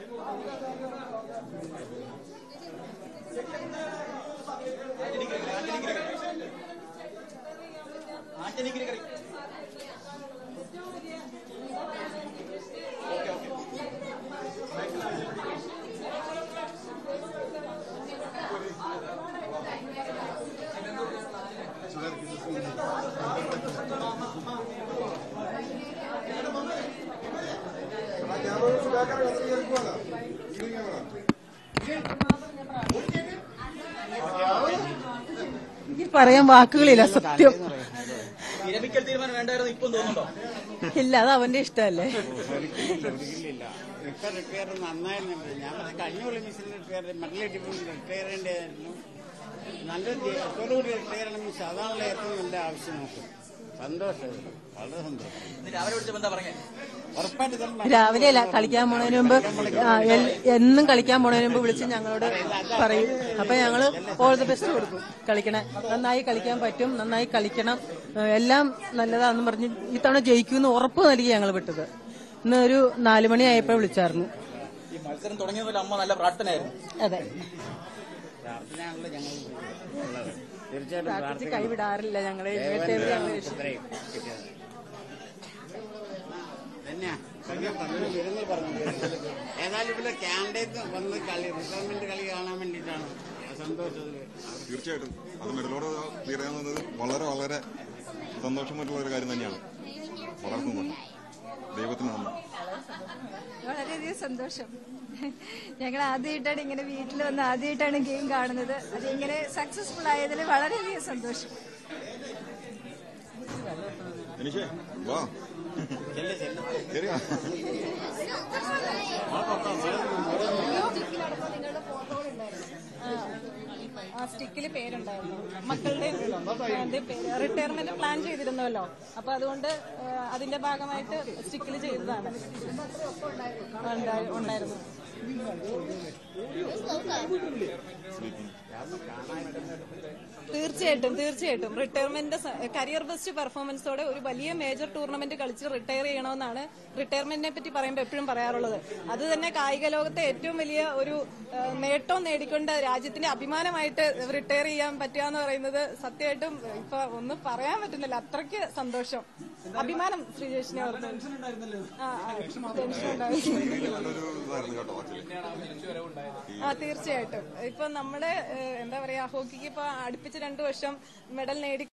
ആറ്റനിക്കിരി കറി എനിക്ക് പറയാൻ വാക്കുകളില്ല സത്യം വിരമിക്കൽ തീരുമാനം വേണ്ടായിരുന്നു ഇപ്പം തോന്നുന്നുണ്ടോ ഇല്ല അത് അവന്റെ ഇഷ്ടമല്ലേ ഒരിക്കലില്ല ഇപ്പൊ റിട്ടയർ നന്നായിരുന്നുണ്ട് ഞാൻ പറഞ്ഞ കഴിഞ്ഞ ഒളിമ്പിക്സിൽ റിട്ടയർ മെഡൽ കിട്ടിയപ്പോൾ റിട്ടയർ ചെയ്യേണ്ടതായിരുന്നു നല്ല കൂടി റിട്ടയർ ചെയ്യണം മീൻസ് അതാണല്ലോ ഏറ്റവും നല്ല ആവശ്യം നമുക്ക് സന്തോഷം വളരെ സന്തോഷം ഇന്ന് രാവിലെ വിളിച്ചപ്പോ എന്താ പറഞ്ഞേ ഉറപ്പായിട്ട് തന്നെ രാവിലെ അല്ല കളിക്കാൻ പോണതിന് മുമ്പ് ആ, എൽ- എന്നും കളിക്കാൻ പോണതിന് മുമ്പ് വിളിച്ച് ഞങ്ങളോട് പറയും അപ്പൊ ഞങ്ങള് ഓൾ ദി ബെസ്റ്റ് കൊടുക്കും കളിക്കണേ നന്നായി കളിക്കാൻ പറ്റും നന്നായി കളിക്കണം ഏ, എല്ലാം നല്ലതാണെന്ന് പറഞ്ഞ് ഇത്തവണ ജയിക്കുമെന്ന് ഉറപ്പ് നൽകി ഞങ്ങൾ വിട്ടത് ഇന്ന് ഒരു നാലു മണിയായപ്പോ വിളിച്ചായിരുന്നു ഈ മത്സരം തുടങ്ങിയ മുതൽ അമ്മ നല്ല പ്രാർത്ഥനയായിരുന്നു അതെ പ്രാർത്ഥനയാണല്ലോ ഞങ്ങൾ ഉള്ളത് തീർച്ചയായിട്ടും പ്രാർത്ഥിച്ച് പ്രാർത്ഥിക്കണം കൈവിടാറില്ല ഞങ്ങള് ദൈവം ഇന്നത്തെ ഞങ്ങൾ ഇത്രയും കിട്ടിയത് തന്നെയാ കഴിഞ്ഞ പറഞ്ഞു വിരുന്നിൽ പറഞ്ഞു ഏതായാലും ഇവിടെ ക്യാൻഡേറ്റ് വന്ന് കളി റിട്ടയർമെന്റ് കളി കാണാൻ വേണ്ടിയിട്ടാണ് സന്തോഷത്തില് തീർച്ചയായിട്ടും അത് മെഡലോടെ തീരാവുന്നത് വളരെ വളരെ സന്തോഷമായിട്ടുള്ള ഒരു കാര്യം തന്നെയാണ് വളരെ സന്തോഷം ദൈവത്തിന് നന്ദി വളരെയധികം സന്തോഷം ഞങ്ങൾ ആദ്യമായിട്ടാണ് ഇങ്ങനെ വീട്ടിൽ വന്ന് ആദ്യമായിട്ടാണ് ഗെയിം കാണുന്നത് അതിങ്ങനെ സക്സസ്ഫുൾ ആയതിൽ വളരെയധികം സന്തോഷം എനിഷേ വാ ശരിയാ ആ സ്റ്റിക്കിൽ പേരുണ്ടായിരുന്നു മക്കളുടെ റിട്ടയർമെന്റ് പ്ലാൻ ചെയ്തിരുന്നല്ലോ അപ്പൊ അതുകൊണ്ട് ആ, അതിന്റെ ഭാഗമായിട്ട് സ്റ്റിക്കിൽ ചെയ്തതാണ് ഉണ്ടായി- ഉണ്ടായിരുന്നു തീർച്ചയായിട്ടും തീർച്ചയായിട്ടും റിട്ടയർമെന്റ് കരിയർ ബെസ്റ്റ് പെർഫോമൻസോടെ ഒരു വലിയ മേജർ ടൂർണമെന്റ് കളിച്ച് റിട്ടയർ ചെയ്യണമെന്നാണ് റിട്ടയർമെന്റിനെ പറ്റി പറയുമ്പോൾ എപ്പോഴും പറയാറുള്ളത് അത് തന്നെ കായിക ലോകത്തെ ഏറ്റവും വലിയ ഒരു ആ, നേട്ടം നേടിക്കൊണ്ട് രാജ്യത്തിന്റെ അഭിമാനമായിട്ട് റിട്ടയർ ചെയ്യാൻ പറ്റുക എന്ന് പറയുന്നത് സത്യമായിട്ടും ഇപ്പൊ ഒന്നും പറയാൻ പറ്റുന്നില്ല അത്രയ്ക്ക് സന്തോഷം അഭിമാനം ശ്രീജേഷിനെ ഓർത്ത് ആ, ആ, ടെൻഷൻ ഉണ്ടായിരുന്നു നല്ലൊരു ഇതായിരുന്നു കേട്ടോ ആക്ച്വലി ആ തീർച്ചയായിട്ടും ഇപ്പൊ നമ്മുടെ ഏഹ്, എന്താ പറയാ ഹോക്കിക്ക് ഇപ്പൊ അടുപ്പിച്ച് രണ്ടു വർഷം മെഡൽ നേടി